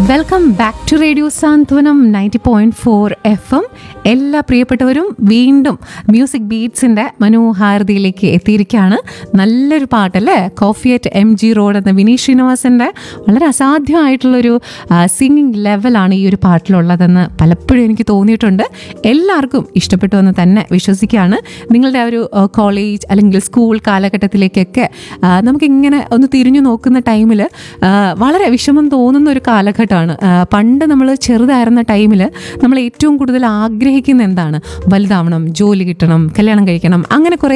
welcome back to radio Santhwanam ninety point four F M എല്ലാ പ്രിയപ്പെട്ടവരും വീണ്ടും മ്യൂസിക് ബീറ്റ്സിൻ്റെ മനോഹാരിതയിലേക്ക് എത്തിയിരിക്കുകയാണ് നല്ലൊരു പാട്ടല്ലേ coffee at M G road എന്ന വിനീത് ശ്രീനിവാസൻ്റെ വളരെ അസാധ്യമായിട്ടുള്ളൊരു സിംഗിങ് ലെവലാണ് ഈ ഒരു പാട്ടിലുള്ളതെന്ന് പലപ്പോഴും എനിക്ക് തോന്നിയിട്ടുണ്ട് എല്ലാവർക്കും ഇഷ്ടപ്പെട്ടു എന്ന് തന്നെ വിശ്വസിക്കുകയാണ് നിങ്ങളുടെ ആ ഒരു കോളേജ് അല്ലെങ്കിൽ സ്കൂൾ കാലഘട്ടത്തിലേക്കൊക്കെ ആ, നമുക്കിങ്ങനെ ഒന്ന് തിരിഞ്ഞു നോക്കുന്ന ടൈമിൽ വളരെ വിഷമം തോന്നുന്ന ഒരു കാലഘട്ടമാണ് ആ, പണ്ട് നമ്മൾ ചെറുതായിരുന്ന ടൈമിൽ നമ്മൾ ഏറ്റവും കൂടുതൽ ആഗ്രഹിക്കുന്ന എന്താണ് വലുതാവണം ജോലി കിട്ടണം കല്യാണം കഴിക്കണം അങ്ങനെ കുറേ